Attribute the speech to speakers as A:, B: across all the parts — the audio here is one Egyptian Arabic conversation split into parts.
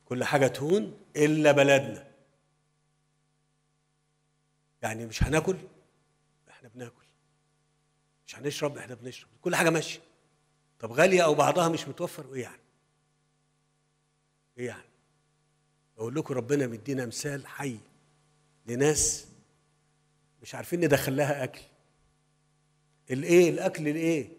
A: كل حاجه تهون الا بلدنا يعني مش هناكل احنا بناكل مش هنشرب احنا بنشرب كل حاجه ماشيه طب غاليه او بعضها مش متوفر وايه يعني ايه يعني بقول لكم ربنا مدينا مثال حي لناس مش عارفين ندخل لها اكل الايه الاكل الايه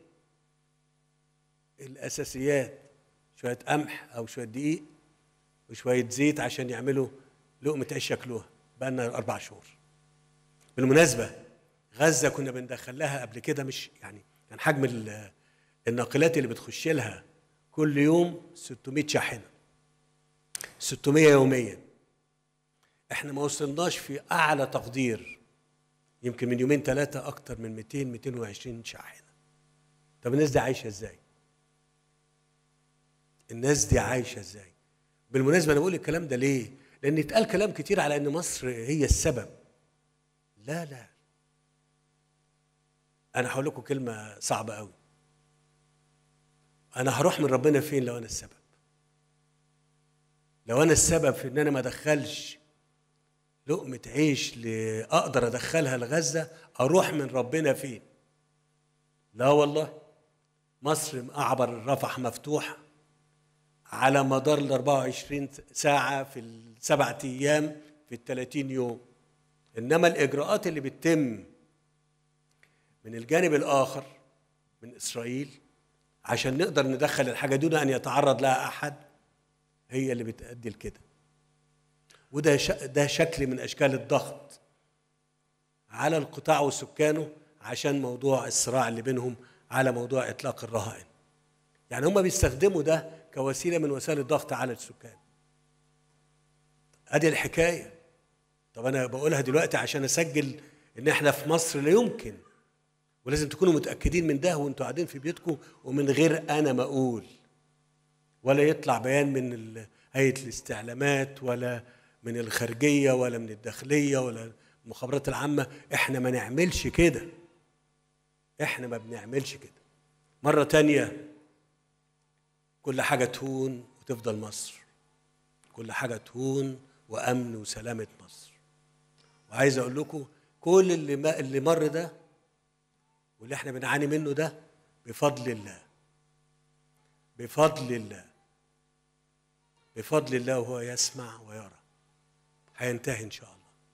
A: الاساسيات شويه قمح او شويه دقيق وشويه زيت عشان يعملوا لقمه عيش ياكلوها بقى لنا اربع شهور بالمناسبه غزه كنا بندخل لها قبل كده مش يعني كان حجم ال- الناقلات اللي بتخش لها كل يوم 600 شاحنه 600 يوميا احنا ما وصلناش في اعلى تقدير يمكن من يومين ثلاثه اكتر من 200 220 شاحنه طب الناس دي عايشه ازاي الناس دي عايشه ازاي بالمناسبه انا بقول الكلام ده ليه لان اتقال كلام كتير على ان مصر هي السبب لا لا انا هقول لكم كلمه صعبه قوي انا هروح من ربنا فين لو انا السبب لو انا السبب في ان انا ما ادخلش لقمه عيش ل- اقدر ادخلها لغزه اروح من ربنا فين لا والله مصر اعبر رفح مفتوح على مدار ال 24 ساعه في السبع ايام في ال 30 يوم انما الاجراءات اللي بتتم من الجانب الاخر من اسرائيل عشان نقدر ندخل الحاجه دون ان يتعرض لها احد هي اللي بتؤدي لكده وده ش... ده شكل من اشكال الضغط على القطاع وسكانه عشان موضوع الصراع اللي بينهم على موضوع اطلاق الرهائن يعني هم بيستخدموا ده كوسيله من وسائل الضغط على السكان ادي الحكايه طب انا بقولها دلوقتي عشان اسجل ان احنا في مصر لا يمكن ولازم تكونوا متاكدين من ده وانتوا قاعدين في بيوتكم ومن غير انا ما اقول ولا يطلع بيان من ال- هيئه الاستعلامات ولا من الخارجيه ولا من الداخليه ولا المخابرات العامه احنا ما نعملش كده احنا ما بنعملش كده مره تانية كل حاجه تهون وتفضل مصر كل حاجه تهون وامن وسلامه مصر وعايز اقول لكم كل اللي ما اللي مر ده واللي احنا بنعاني منه ده بفضل الله بفضل الله بفضل الله وهو يسمع ويرى هينتهي ان شاء الله